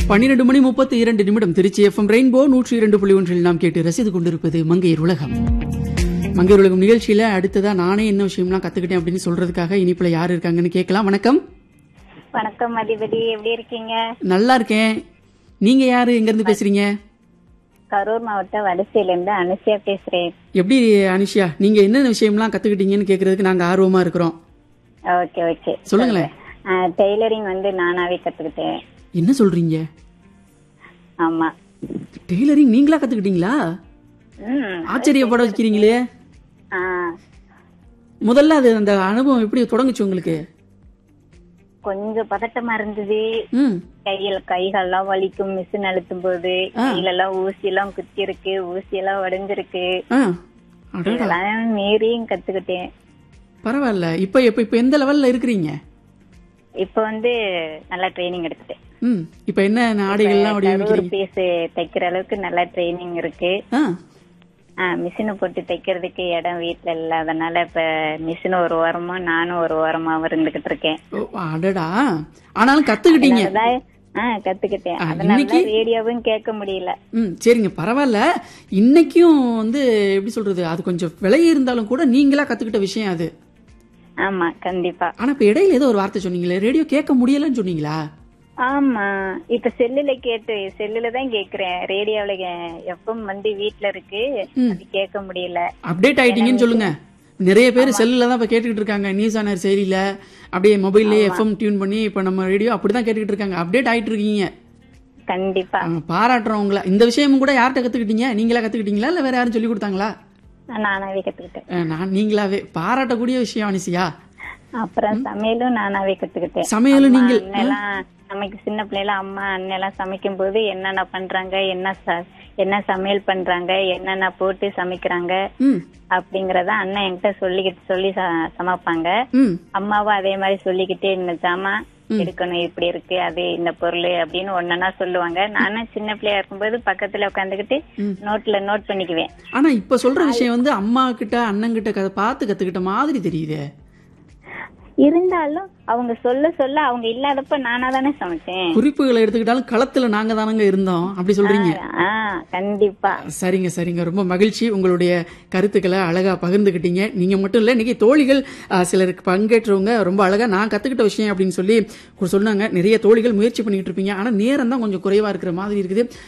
பன்னிரண்டு மணி முப்பத்தி இரண்டு நிமிடம் திருச்சி எஃப்எம் ரெயின்போ நூற்றி இரண்டு புள்ளி ஒன்றில் நாம் கேட்டு ரசித்து கொண்டிருப்பது மங்கையர் உலகம் மங்கையர் உலகம் நிகழ்ச்சியில அடுத்ததா நானே என்ன விஷயம்லாம் கத்துக்கிட்டேன் அப்படின்னு சொல்றதுக்காக இனிப்புல யார் இருக்காங்கன்னு கேட்கலாம் வணக்கம் வணக்கம் அதிபதி எப்படி இருக்கீங்க நல்லா இருக்கேன் நீங்க யாரு எங்க இருந்து பேசுறீங்க கரூர் மாவட்டம் வடசையில இருந்து அனுசியா பேசுறேன் எப்படி அனுஷியா நீங்க என்னென்ன விஷயம்லாம் கத்துக்கிட்டீங்கன்னு கேக்குறதுக்கு நாங்க ஆர்வமா இருக்கிறோம் ஓகே ஓகே சொல்லுங்களேன் டெய்லரிங் வந்து நானாவே கத்துக்கிட்டேன் என்ன சொல்றீங்க ஆமா டெய்லரிங் நீங்களா கத்துக்கிட்டீங்களா ம் ஆச்சரியப்பட வைக்கிறீங்களே ஆ, முதல்ல அது அந்த அனுபவம் எப்படி தொடங்குச்சு உங்களுக்கு கொஞ்சம் பதட்டமா இருந்தது ம் கையில கைகள்லாம் வலிக்கும் மிஷின் அழுத்தும் போது கையில எல்லாம் ஊசி எல்லாம் குத்தி இருக்கு ஊசி எல்லாம் உடைஞ்சிருக்கு ஆ அடடா இதெல்லாம் மீறியும் கத்துக்கிட்டேன் பரவாயில்ல இப்ப இப்ப இப்ப எந்த லெவல்ல இருக்கிறீங்க இப்ப வந்து நல்லா ட்ரைனிங் எடுத்துட்டேன் ம் இப்ப என்ன ஆடைகள்லாம் கரூர் வடிவமைக்கிறீங்க பீஸ் தைக்கிற அளவுக்கு நல்லா ட்ரைனிங் இருக்கு ஆ மிஷினை போட்டு தைக்கிறதுக்கு இடம் வீட்டுல இல்லாதனால இப்ப மிஷின் ஒரு வாரமா நானும் ஒரு வாரமா இருந்துகிட்டு இருக்கேன் ஓ, அடடா ஆனாலும் கத்துக்கிட்டீங்க அதனாலதான், ஆ, கத்துக்கிட்டேன் அதனால இன்னைக்கு- ரேடியோவும் கேட்க முடியல ம் சரிங்க பரவாயில்ல இன்னைக்கும் வந்து எப்படி சொல்றது அது கொஞ்சம் விலை இருந்தாலும் கூட நீங்களா கத்துக்கிட்ட விஷயம் அது ஆமா கண்டிப்பா ஆனா இப்ப இடையில ஏதோ ஒரு வார்த்தை சொன்னீங்களே ரேடியோ கேட்க முடியலன்னு சொன்னீங்களா ஆமா இப்ப செல்லுல கேட்டு செல்லுல தான் கேக்குறேன் ரேடியோல எப்பவும் வந்து வீட்டுல இருக்கு அது கேட்க முடியல அப்டேட் ஆயிட்டீங்கன்னு சொல்லுங்க நிறைய பேர் செல்லுல தான் இப்ப கேட்டுக்கிட்டு இருக்காங்க நியூஸ் ஆனர் செயலியில அப்படியே மொபைல்லே எஃப்எம் டியூன் பண்ணி இப்ப நம்ம ரேடியோ அப்படிதான் கேட்டுக்கிட்டு இருக்காங்க அப்டேட் ஆயிட்டு இருக்கீங்க கண்டிப்பா ஆ, பாராட்டுறோம் உங்களை இந்த விஷயமும் கூட யார்கிட்ட கத்துக்கிட்டீங்க நீங்களா கத்துக்கிட்டீங்களா இல்ல வேற யாரும் சொல்லி கொடுத்தாங்களா நானாவே கத்துக்கிட்டேன் ஆ, நான் நீங்களாவே பாராட்டக்கூடிய விஷயம் அனிசியா அப்புறம் சமையலும் நானாவே கத்துக்கிட்டேன் சமையலும் அம்மா, நீங்கள் அண்ணெல்லாம் நமக்கு சின்ன பிள்ளைல அம்மா அண்ணன் எல்லாம் சமைக்கும் போது என்னென்ன பண்றாங்க என்ன ச- என்ன சமையல் பண்றாங்க என்னென்ன போட்டு சமைக்கிறாங்க ம் அப்படிங்கறத அண்ணன் என்கிட்ட சொல்லிக்கிட்டு சொல்லி ச- சமைப்பாங்க ம் அம்மாவும் அதே மாதிரி சொல்லிக்கிட்டே இந்த ஜாமான் எடுக்கணும் இப்படி இருக்கு அது இந்த பொருள் அப்படின்னு ஒன்னொன்னா சொல்லுவாங்க நானும் சின்ன பிள்ளையா இருக்கும்போது பக்கத்துல உட்காந்துக்கிட்டு நோட்ல நோட் பண்ணிக்குவேன் ஆனா இப்ப சொல்ற விஷயம் வந்து அம்மா கிட்ட அண்ணன் கிட்ட கதை பார்த்து கத்துக்கிட்ட மாதிரி தெரியுதே இருந்தாலும் அவங்க சொல்ல சொல்ல அவங்க இல்லாதப்ப நானா தானே சமைச்சேன் குறிப்புகளை எடுத்துக்கிட்டாலும் களத்துல நாங்க தானங்க இருந்தோம் அப்படி சொல்றீங்க ஆ கண்டிப்பா சரிங்க சரிங்க ரொம்ப மகிழ்ச்சி உங்களுடைய கருத்துக்களை அழகா பகிர்ந்துக்கிட்டீங்க நீங்க மட்டும் இல்ல இன்னைக்கு தோழிகள் ஆ, சிலருக்கு பங்கேற்றவங்க ரொம்ப அழகா நான் கத்துக்கிட்ட விஷயம் அப்படின்னு சொல்லி சொன்னாங்க நிறைய தோழிகள் முயற்சி பண்ணிட்டு இருப்பீங்க ஆனா நேரம் தான் கொஞ்சம் குறைவா இருக்கிற மாதிரி இருக்குது